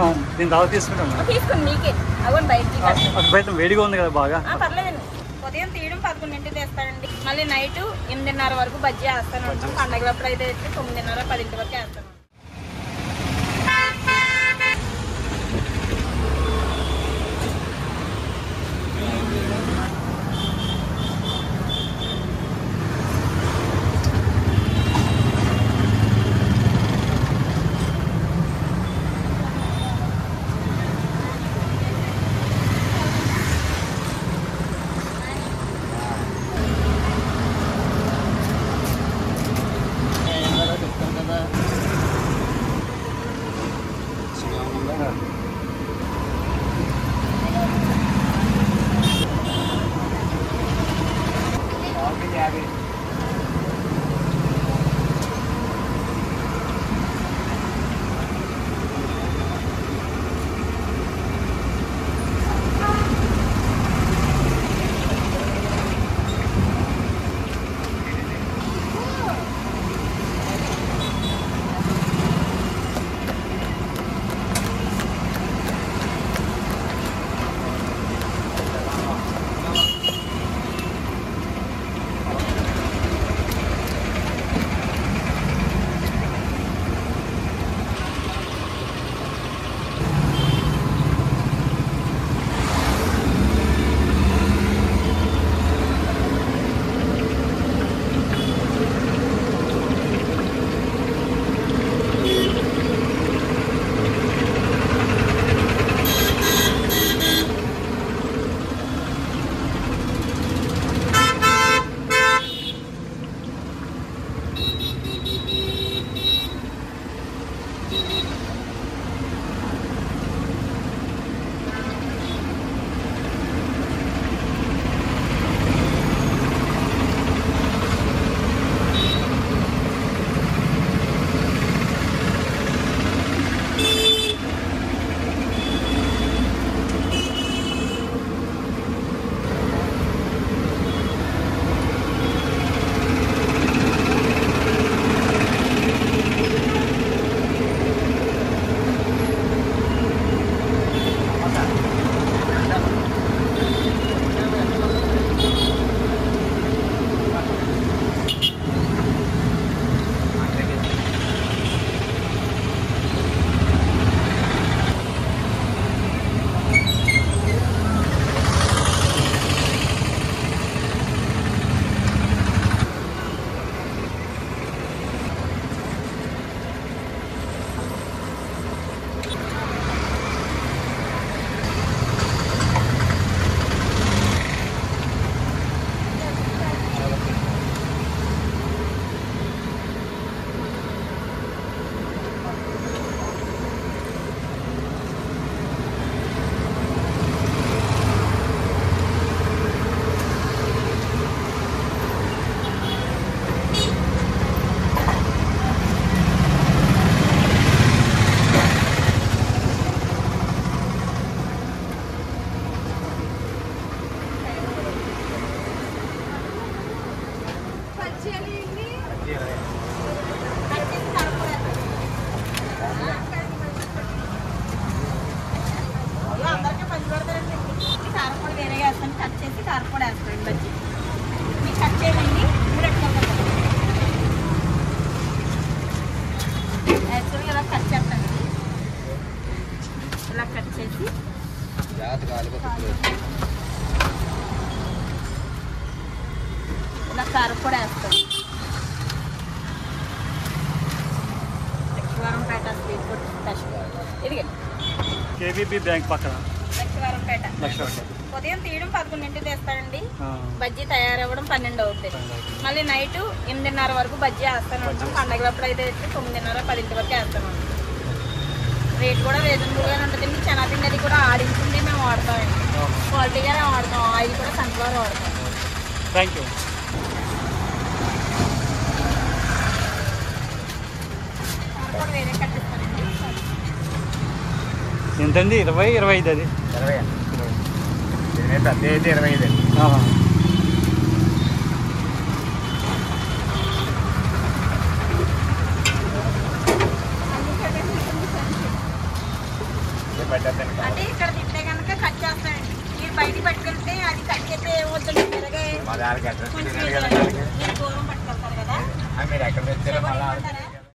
ఆ, నేను తర్వాత తీసుకుంటాను తీసుకోండి మీకే అవ్వండి బయటికి ఆ, అటు బయట వేడిగా ఉంది కదా బాగా ఆ, పర్లేదండి ఉదయం తీయడం పదకొండింటికి తెస్తానండి మళ్ళీ నైట్ ఎనిమిదిన్నర వరకు బజ్జీ వేస్తాను ఉంటాం పండగలప్పుడు అయితే వచ్చి తొమ్మిదిన్నర పదింటి వరకు వేస్తాను అందరికీ పంచి పెడతారండి కారపొడి వేరేగా వేస్తాను కట్ చేసి కారపొడి వేస్తాను బజ్జీ మీకు కట్ చేయండి మీరు ఎట్టుకోవాలి యాక్చువల్గా ఇలా కట్ చేస్తాను ఇలా కట్ చేసి ఇలా కారపొడి వేస్తాను లక్ష్మీవారంపేట స్ట్రీట్ ఫుడ్ స్పెషల్ ఇదిగే కేవీబీ బ్యాంక్ పక్కన లక్ష్మీవారంపేట లక్ష రూపాయలు. ఉదయం తీయడం పదకొండింటికి తెస్తానండి ఆ, బజ్జీ తయారవ్వడం పన్నెండు అవుతుంది మళ్ళీ నైట్ ఎనిమిదిన్నర వరకు బజ్జీ వేస్తాను ఉంటాం పండగలప్పుడు అయితే వచ్చి తొమ్మిదిన్నర పదింటి వరకు వేస్తాను రేట్ కూడా రీజనబుల్గానే ఉంటుందండి చెనాపిండి అది కూడా ఆడించింది మేము వాడతామండి ఆ, క్వాలిటీగానే వాడతాం ఆయిల్ కూడా సన్ఫ్లవర్ వాడతాం థ్యాంక్ యూ కారపొడి వేరే కట్టిస్తానండి ఎంతండి ఇరవై ఇరవై ఐదు అది ఇరవై దీని పెద్ద అయితే ఇరవై ఐదు అండి ఆహా. వాళ్ళకి అడ్రస్ కొంచెం తెలియదు ఇది కదా వాళ్ళకి. మీరు దూరం పట్టుకెళ్తారు కదా ఆ, మీరు ఎక్కడ తెచ్చారో మళ్ళీ ఇవ్వమంటారా?